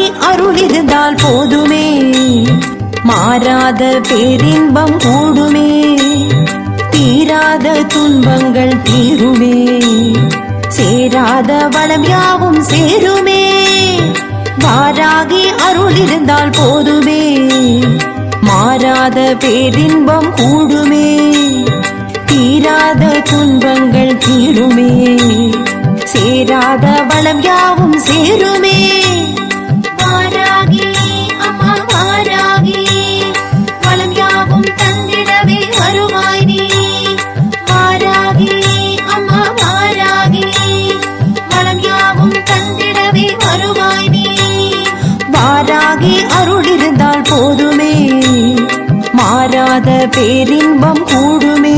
அருள் இருந்தால் போதுமே மாறாத பேரின்பம் கூடுமே தீராத துன்பங்கள் தீருமே சேராத வளம் யாவும் சேருமே வாராகி அருள் இருந்தால் போதுமே மாறாத பேரின்பம் கூடுமே தீராத துன்பங்கள் தீருமே சேராத வளம் யாவும் சேருமே வாராகி அம்மா வாராகி வளம் யாவும் தந்திடவே வருவாய் நீ வாராகி அம்மா வாராகி வளம் யாவும் தந்திடவே வருவாய் நீ வாராகி அருள் இருந்தால் போதுமே மாறாத பேரின்பம் கூடுமே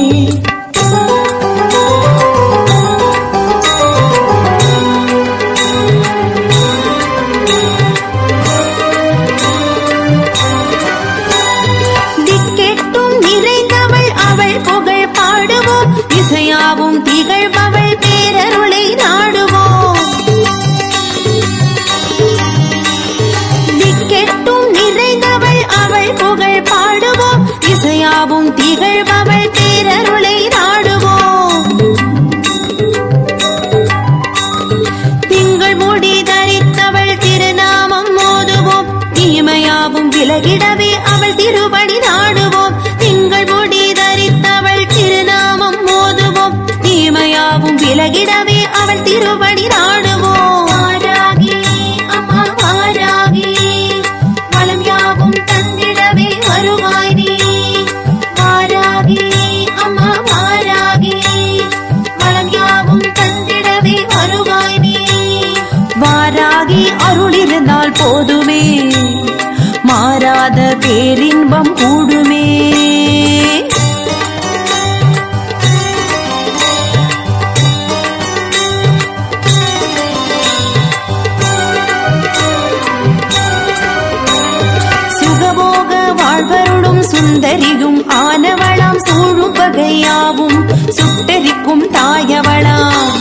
திக்கெட்டும் நிறைந்தவள் அவள் புகழ் பாடுவோம் இசையாவும் திகழ்பவள் பேரருளை நாடுவோம் திக்கெட்டும் நிறைந்தவள் அவள் புகழ் பாடுவோம் இசையாவும் திகழ்பவள் பேரருளை நாடுவோம் திங்கள் முடி தரித்தவள் திருநாமம் மோதுவோம் தீமையாவும் விலகிடவே அவள் திருபடி நாடுவோம் திங்கள் முடி தரித்தவள் திருநாமம் மோதுவோம் தீமையாவும் விலகிடவே அவள் திருபடி நாடுவோம் வாராகி அம்மா வாராகி வளம் யாவும் தந்திடவே வருவாய் நீ வாராகி அம்மா வாராகி வளம் யாவும் தந்திடவே வருவாய் நீ வாராகி அருள் இருந்தால் போதுமே மாறாத பேரின்பம் கூடுமே சுகபோக வாழ்வருடும் சுந்தரியும் ஆனவளாம் சூழும் பகையாவும் சுட்டரிக்கும் தாயவளாம்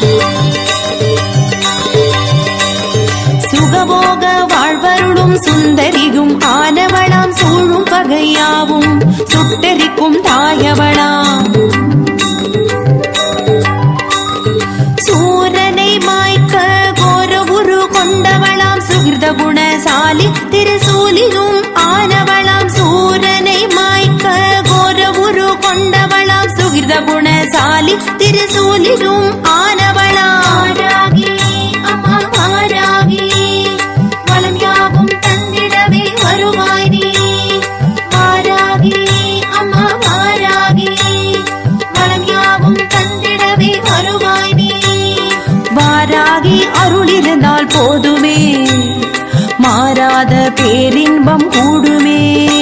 சுகபோக வாழ்வருடும் சுந்தரியும் ஆனவளாம் சூழும் பகையாவும் சுட்டரிக்கும் தாயவளாம் சூரனை மாய்க்க கோர உரு கொண்டவளாம் சுகிருத குணசாலி திருசூலியும் ஆனவளாம் சூரனை மாய்க்க கோர உரு கொண்டவளாம் சுகிருத குணசாலி திருசூலியும் ஆனவளாம் வாராகி அம்மா வாராகி வளம் யாவும் தந்திடவே வருவாய் நீ வாராகி அம்மா வாராகி வளம் யாவும் தந்திடவே வருவாய் நீ வாராகி அருள் இருந்தால் போதுமே மாறாத பேரின்பம் கூடுமே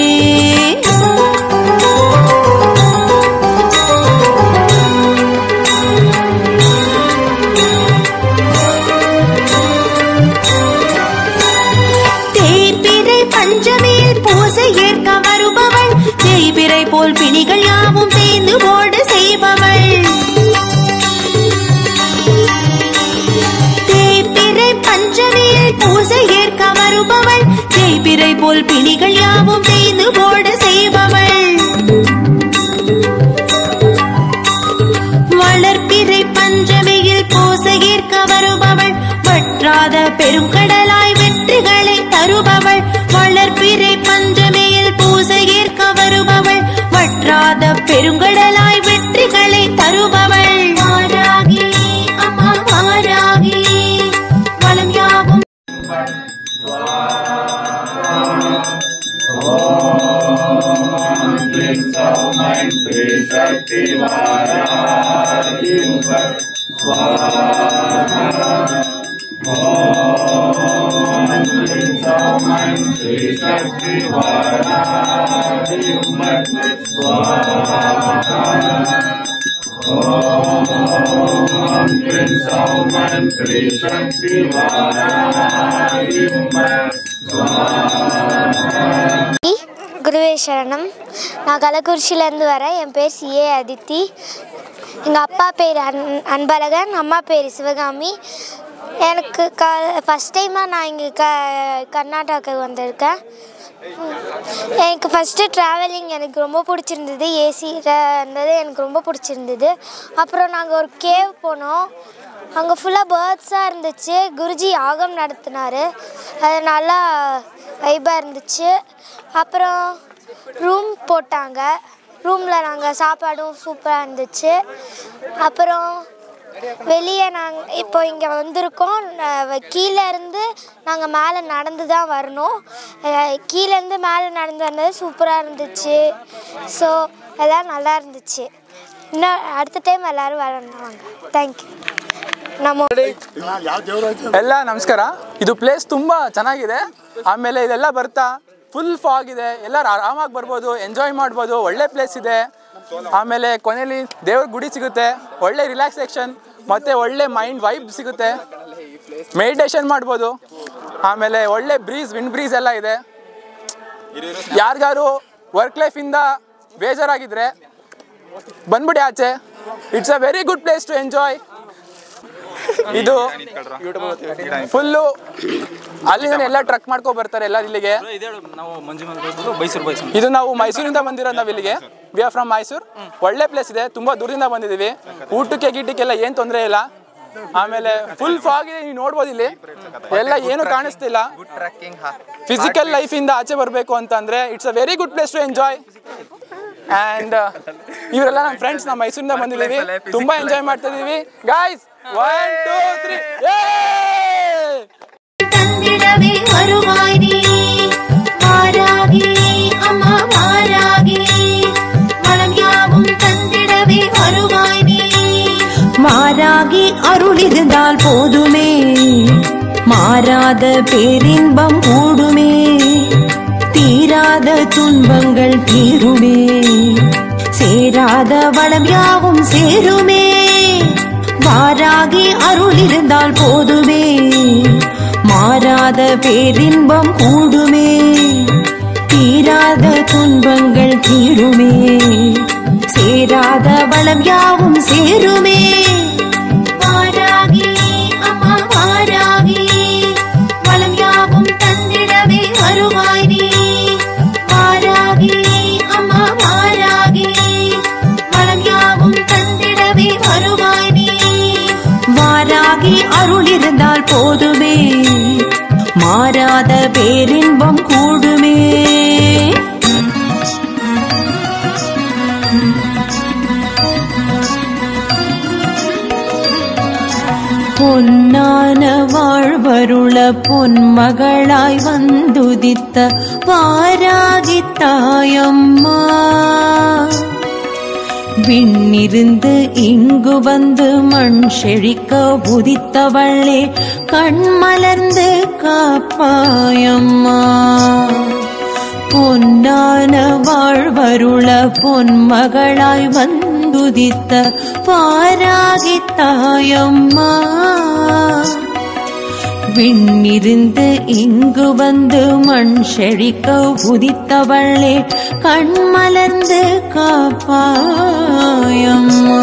தேய்பிறை பஞ்சமியில் பூசை ஏற்க வருபவள் தேய்பிறை போல் பிணிகள் யாவும் தேய்ந்து ஓட செய்பவள் தேய்பிறை பஞ்சமியில் பூசை ஏற்க வருபவள் தேய்பிறை போல் பிணிகள் யாவும் தேய்ந்து ஓட செய்பவள் வளர்ப்பிறை பஞ்சமியில் பூசை ஏற்க வருபவள் வற்றாத பெருங்கடலாய் வெற்றிகளை தருபவள் வளர்ப்பிறை பஞ்சமியில் பூசை ஏற்க வருபவள் வற்றாத பெருங்கடலாய் வெற்றிகளை தருபவள் வாராகி அம்மா வாராகி வளம் யாவும் குருவே சரணம் நான் கள்ளக்குறிச்சியிலேருந்து வரேன் என் பேர் சிஏ அதித்தி எங்கள் அப்பா பேர் அன் அன்பழகன் அம்மா பேர் சிவகாமி எனக்கு க ஃபஸ்ட் டைமாக நான் இங்கே க கர்நாடகாவுக்கு வந்திருக்கேன் எனக்கு ஃபஸ்ட்டு ட்ராவலிங் எனக்கு ரொம்ப பிடிச்சிருந்தது ஏசியில் இருந்தது எனக்கு ரொம்ப பிடிச்சிருந்தது அப்புறம் நாங்கள் ஒரு கேவ் போனோம் அங்கே ஃபுல்லாக பேர்ட்ஸாக இருந்துச்சு குருஜி யாகம் நடத்தினார் அது நல்லா வைபாக இருந்துச்சு அப்புறம் ரூம் போட்டாங்க ரூமில் நாங்கள் சாப்பாடும் சூப்பராக இருந்துச்சு அப்புறம் வெளியே நாங்கள் இப்போ இங்கே வந்திருக்கோம் ந- கீழே இருந்து நாங்கள் மேலே நடந்து தான் வரணும் அஹ் கீழேருந்து மேலே நடந்து வந்தது சூப்பராக இருந்துச்சு ஸோ எல்லாம் நல்லா இருந்துச்சு இன்னும் அடுத்த டைம் எல்லோரும் வரணும் வாங்க தேங்க்யூ நம்ம ಎಲ್ಲ ನಮಸ್ಕಾರ ಇದು ಪ್ಲೇಸ್ ತುಂಬ ಚೆನ್ನಾಗಿದೆ ಆಮೇಲೆ ಇದೆಲ್ಲ ಬರ್ತಾ ಫುಲ್ ಫಾಗ್ ಇದೆ ಎಲ್ಲರೂ ಆರಾಮಾಗಿ ಬರ್ಬೋದು ಎಂಜಾಯ್ ಮಾಡ್ಬೋದು ಒಳ್ಳೆ ಪ್ಲೇಸ್ ಇದೆ ಆಮೇಲೆ ಕೊನೆಯಲ್ಲಿ ದೇವ್ರ ಗುಡಿ ಸಿಗುತ್ತೆ ಒಳ್ಳೆ ರಿಲ್ಯಾಕ್ಸೇಷನ್ ಮತ್ತು ಒಳ್ಳೆ ಮೈಂಡ್ ವೈಬ್ ಸಿಗುತ್ತೆ ಮೆಡಿಟೇಷನ್ ಮಾಡ್ಬೋದು ಆಮೇಲೆ ಒಳ್ಳೆ ಬ್ರೀಸ್ ವಿಂಡ್ ಬ್ರೀಸ್ ಎಲ್ಲ ಇದೆ ಯಾರಿಗಾರು ವರ್ಕ್ ಲೈಫಿಂದ ಬೇಜಾರಾಗಿದ್ರೆ ಬಂದ್ಬಿಡಿ ಆಚೆ it's a very good place to enjoy ಇದು ಫುಲ್ಲು ಅಲ್ಲಿಂದ ಎಲ್ಲ ಟ್ರಕ್ ಮಾಡ್ಕೊ ಬರ್ತಾರೆ ಎಲ್ಲ ಇಲ್ಲಿಗೆ ನಾವು ಮಂಜು ಮಂಜು ಮೈಸೂರು ಬಾಯ್ಸ್ ಇದು ನಾವು ಮೈಸೂರಿಂದ ಬಂದಿರೋದು ನಾವು ಇಲ್ಲಿಗೆ ವಿ ಆರ್ ಫ್ರಮ್ ಮೈಸೂರು ಒಳ್ಳೆ ಪ್ಲೇಸ್ ಇದೆ ತುಂಬಾ ದೂರದಿಂದ ಬಂದಿದ್ದೀವಿ ಊಟಕ್ಕೆ ಗೀಟಕ್ಕೆಲ್ಲ ಏನು ತೊಂದರೆ ಇಲ್ಲ ಆಮೇಲೆ ಫುಲ್ ಫಾಗ್ ಇದೆ ನೀವು ನೋಡ್ಬೋದು ಇಲ್ಲಿ ಎಲ್ಲ ಏನು ಕಾಣಿಸ್ತಿಲ್ಲ ಫಿಸಿಕಲ್ ಲೈಫಿಂದ ಆಚೆ ಬರಬೇಕು ಅಂತಂದ್ರೆ it's a very good place to enjoy and ಇವರೆಲ್ಲ ನಮ್ಮ ಫ್ರೆಂಡ್ಸ್ ನಾವು ಮೈಸೂರಿಂದ ಬಂದಿದ್ದೀವಿ ತುಂಬಾ ಎಂಜಾಯ್ ಮಾಡ್ತಾ ಇದೀವಿ ಗಾಯ್ಸ್ ಒನ್ ಟೂ ತ್ರೀ தந்திடவே வருவாய் நீ மாறாகி அம்மா மாறாகி மனம் யாவும் தந்திடவே வருவாய் நீ மாறாகி அருள் இருந்தால் போதுமே மாறாத பேரின்பம் கூடுமே தீராத துன்பங்கள் தீருமே சேராத வளம் யாவும் சேருமே வாராகி அருள் இருந்தால் போதுமே மாறாத பேரின்பம் கூடுமே தீராத துன்பங்கள் தீருமே சேராத வளம் யாவும் சேருமே வாராகி அம்மா வாராகி வளம் யாவும் தந்திடவே வருவாய் நீ வாராகி அம்மா வாராகி வளம் யாவும் தந்திடவே வருவாய் நீ வாராகி அருள் இருந்தால் போதுமே மாறாத பேரின்பம் கூடுமே பொன்னான வாழ்வருள பொன்மகளாய் வந்துதித்த பாராகி தாயம்மா விண்ணிருந்து இங்கு வந்து மண் செழிக்க உதித்தவளே கண்மலர்ந்து காப்பாயம்மா பொன்னான வாழ்வருள பொன்மகளாய் வந்துதித்த பாராகி தாயம்மா விண்ணிருந்து இங்கு வந்து மண் செழிக்க உதித்தவளே கண்மலர்ந்து காப்பாயம்மா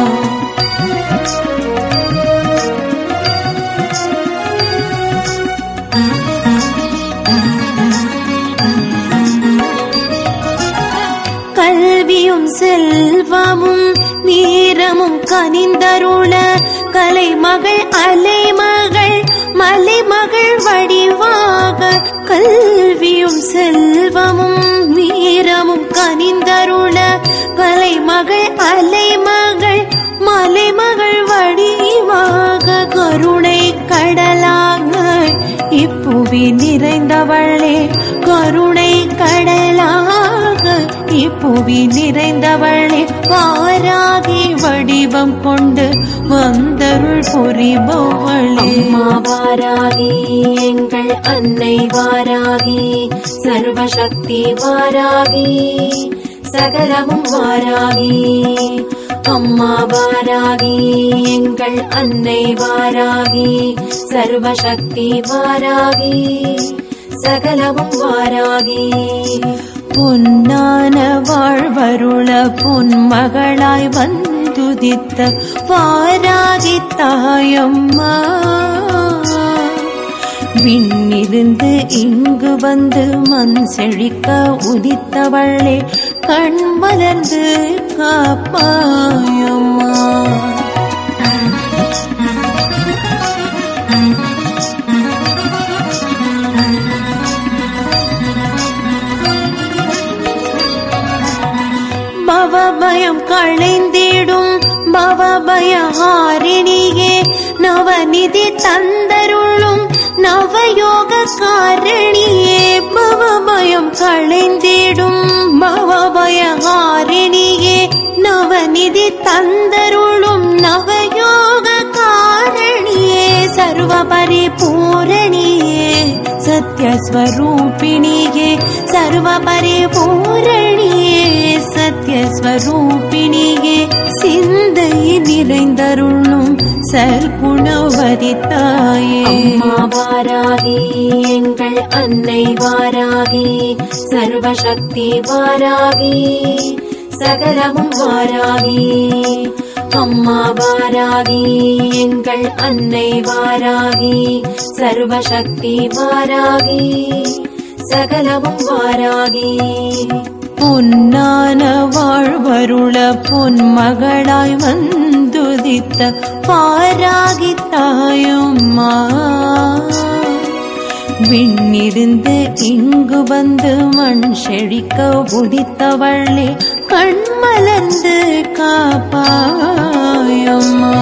கல்வியும் செல்வமும் வீரமும் கனிந்தருள கலைமகள் அலைமகள் மலைமகள் வடிவாக கல்வியும் செல்வமும் வீரமும் கனிந்தருள கலைமகள் அலைமகள் மலைமகள் வடிவாக கருணை கடலாக இப்புவி நிறைந்தவளே கருணை கடலாக இப்புவி நிறைந்தவளே வாராகி வடிவம் கொண்டு வந்தருள் புரிபவளே அம்மா வாராகி எங்கள் அன்னை வாராகி சர்வசக்தி வாராகி சகலமும் வாராகி அம்மா வாராகி எங்கள் அன்னை வாராகி சர்வசக்தி வாராகி சகலமும் வாராகி பொன்னான வாழ்வருள பொன்மகளாய் வந்து வந்துதித்த வாராகி தாயம்மா விண்ணிருந்து இங்கு வந்து மண் செழிக்க உதித்தவளே கண் மலர்ந்து காப்பாயம்மா பவபயம் களைந்திடும் பவபயஹாரிணியே நவநிதி தந்தருளும் நவயோக காரணியே பவபயம் களைந்திடும் பவபயஹாரிணியே நவநிதி தந்தருளும் நவயோக காரணியே சர்வ பரிபூரணியே சத்யஸ்வரூபிணியே சர்வ பரிபூரணியே சத்யஸ்வரூபிணியே சிந்தை நிறைந்தருளும் சர்க்குணவதி தாயே அம்மா வாராகி எங்கள் அன்னை வாராகி சர்வசக்தி வாராகி சகலமும் வாராகி அம்மா வாராகி எங்கள் அன்னை வாராகி சர்வசக்தி வாராகி சகலமும் வாராகி பொன்னான வாழ்வருள பொன்மகளாய் வந்துதித்த பாராகி தாயம்மா விண்ணிருந்து இங்கு வந்து மண் செழிக்க உதித்தவள்ளே கண்மலர்ந்து காப்பாயம்மா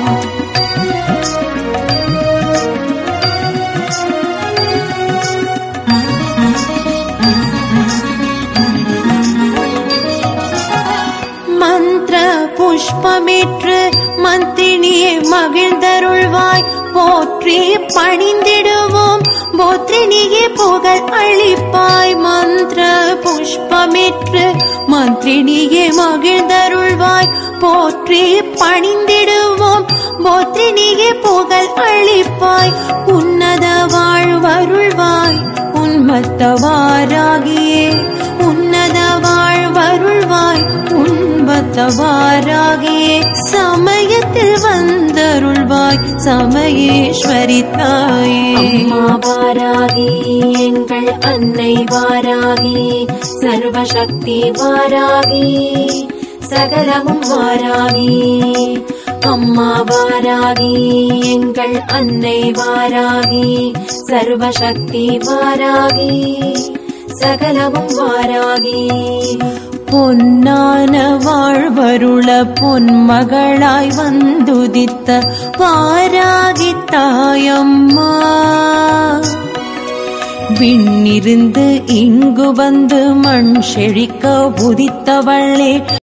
மந்திர புஷ்பமேற்று மந்திரினியை மகிழ்ந்தருள்வாய் போற்றி பணிந்திடுவோம் போற்றினியே புகழ் அளிப்பாய் மந்திர புஷ்பமேற்று மந்திரினியே மகிழ்ந்தருள்வாய் போற்றி பணிந்திடுவோம் போற்றினியே புகழ் அளிப்பாய் உன்னத வாழ்வருள்வாய் உன்மத்தவாராகியே உன்னத வாழ்வருள்வாய் உண்பத்தவாராகியே சமயத்தில் வந்தருள்வாய் சமயேஸ்வரி தாயே அம்மா வாராகி எங்கள் அன்னை வாராகி சர்வசக்தி வாராகி சகலமும் வாராகி அம்மா வாராகி எங்கள் அன்னை வாராகி சர்வசக்தி வாராகி சகலமும் வாராகி பொன்னான வாழ்வருள பொன்மகளாய் வந்துதித்த வாராகி தாயம்மா விண்ணிருந்து இங்கு வந்து மண் செழிக்க உதித்தவளே